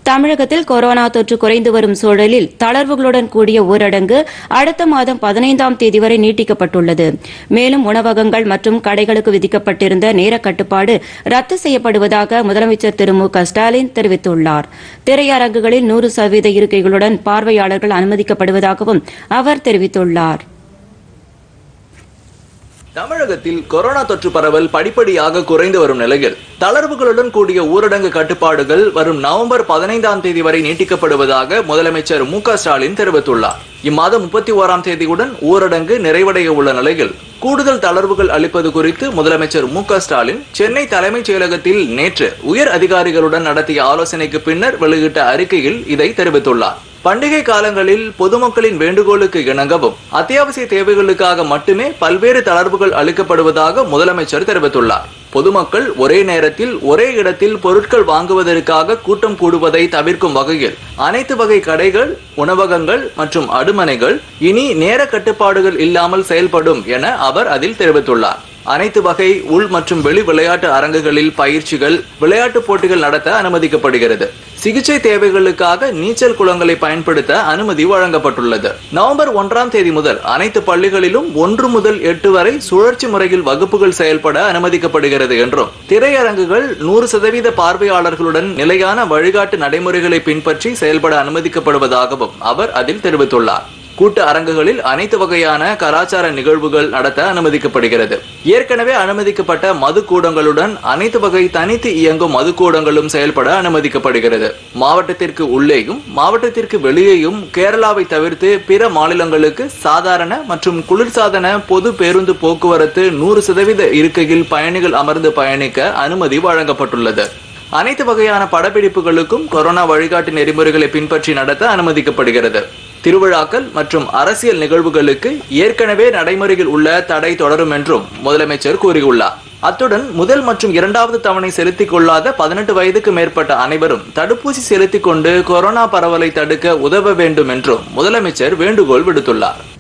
தமிழகத்தில் கொரோனா தொற்று குறைந்து வரும் சூழலில் தளர்வுகளுடன் கூடிய ஊரடங்கு அடுத்த மாதம் பதினைந்தாம் தேதி வரை நீட்டிக்கப்பட்டுள்ளது மேலும் உணவகங்கள் மற்றும் கடைகளுக்கு விதிக்கப்பட்டிருந்த நேர கட்டுப்பாடு ரத்து செய்யப்படுவதாக முதலமைச்சர் திரு மு க ஸ்டாலின் தெரிவித்துள்ளார் திரையரங்குகளில் நூறு சதவீத இருக்கைகளுடன் பார்வையாளர்கள் அனுமதிக்கப்படுவதாகவும் அவர் தெரிவித்துள்ளார் தமிழகத்தில் கொரோனா தொற்று பரவல் படிப்படியாக குறைந்து வரும் நிலையில் தளர்வுகளுடன் கூடிய ஊரடங்கு கட்டுப்பாடுகள் வரும் நவம்பர் பதினைந்தாம் தேதி வரை நீட்டிக்கப்படுவதாக முதலமைச்சர் மு க ஸ்டாலின் தெரிவித்துள்ளார் இம்மாதம் முப்பத்தி ஓராம் தேதியுடன் ஊரடங்கு நிறைவடைய உள்ள நிலையில் கூடுதல் தளர்வுகள் அளிப்பது குறித்து முதலமைச்சர் மு க ஸ்டாலின் சென்னை தலைமைச் செயலகத்தில் நேற்று உயர் அதிகாரிகளுடன் நடத்திய ஆலோசனைக்கு பின்னர் வெளியிட்ட அறிக்கையில் இதை தெரிவித்துள்ளார் பண்டிகை காலங்களில் பொதுமக்களின் வேண்டுகோளுக்கு இணங்கவும் அத்தியாவசிய தேவைகளுக்காக மட்டுமே பல்வேறு தளர்வுகள் அளிக்கப்படுவதாக முதலமைச்சர் தெரிவித்துள்ளார் பொதுமக்கள் ஒரே நேரத்தில் ஒரே இடத்தில் பொருட்கள் வாங்குவதற்காக கூட்டம் கூடுவதை தவிர்க்கும் வகையில் அனைத்து வகை கடைகள் உணவகங்கள் மற்றும் அடுமனைகள் இனி நேர கட்டுப்பாடுகள் இல்லாமல் செயல்படும் என அவர் அதில் தெரிவித்துள்ளார் அனைத்து வகை உள் மற்றும் வெளி விளையாட்டு அரங்குகளில் பயிற்சிகள் விளையாட்டுப் போட்டிகள் நடத்த அனுமதிக்கப்படுகிறது சிகிச்சை தேவைகளுக்காக நீச்சல் குளங்களை பயன்படுத்த அனுமதி வழங்கப்பட்டுள்ளது நவம்பர் ஒன்றாம் தேதி முதல் அனைத்து பள்ளிகளிலும் ஒன்று முதல் எட்டு வரை சுழற்சி முறையில் வகுப்புகள் செயல்பட அனுமதிக்கப்படுகிறது என்றும் திரையரங்குகள் நூறு சதவீத பார்வையாளர்களுடன் நிலையான வழிகாட்டு நடைமுறைகளை பின்பற்றி செயல்பட அனுமதிக்கப்படுவதாகவும் அவர் அதில் தெரிவித்துள்ளார் கூட்ட அரங்குகளில் அனைத்து வகையான கலாச்சார நிகழ்வுகள் நடத்த அனுமதிக்கப்படுகிறது ஏற்கனவே அனுமதிக்கப்பட்ட மது கூடங்களுடன் அனைத்து வகை தனித்து இயங்கும் மது கூடங்களும் செயல்பட அனுமதிக்கப்படுகிறது மாவட்டத்திற்கு உள்ளேயும் மாவட்டத்திற்கு வெளியேயும் கேரளாவை தவிர்த்து பிற மாநிலங்களுக்கு சாதாரண மற்றும் குளிர்சாதன பொது பேருந்து போக்குவரத்து நூறு சதவீத இருக்கையில் பயணிகள் அமர்ந்து பயணிக்க அனுமதி வழங்கப்பட்டுள்ளது அனைத்து வகையான படப்பிடிப்புகளுக்கும் கொரோனா வழிகாட்டு நெறிமுறைகளை பின்பற்றி நடத்த அனுமதிக்கப்படுகிறது திருவிழாக்கள் மற்றும் அரசியல் நிகழ்வுகளுக்கு ஏற்கனவே நடைமுறையில் உள்ள தடை தொடரும் என்றும் முதலமைச்சர் கூறியுள்ளார் அத்துடன் முதல் மற்றும் இரண்டாவது தவணை செலுத்திக் கொள்ளாத பதினெட்டு வயதுக்கு மேற்பட்ட அனைவரும் தடுப்பூசி செலுத்திக் கொண்டு கொரோனா பரவலை தடுக்க உதவ வேண்டும் என்றும் முதலமைச்சர் வேண்டுகோள் விடுத்துள்ளார்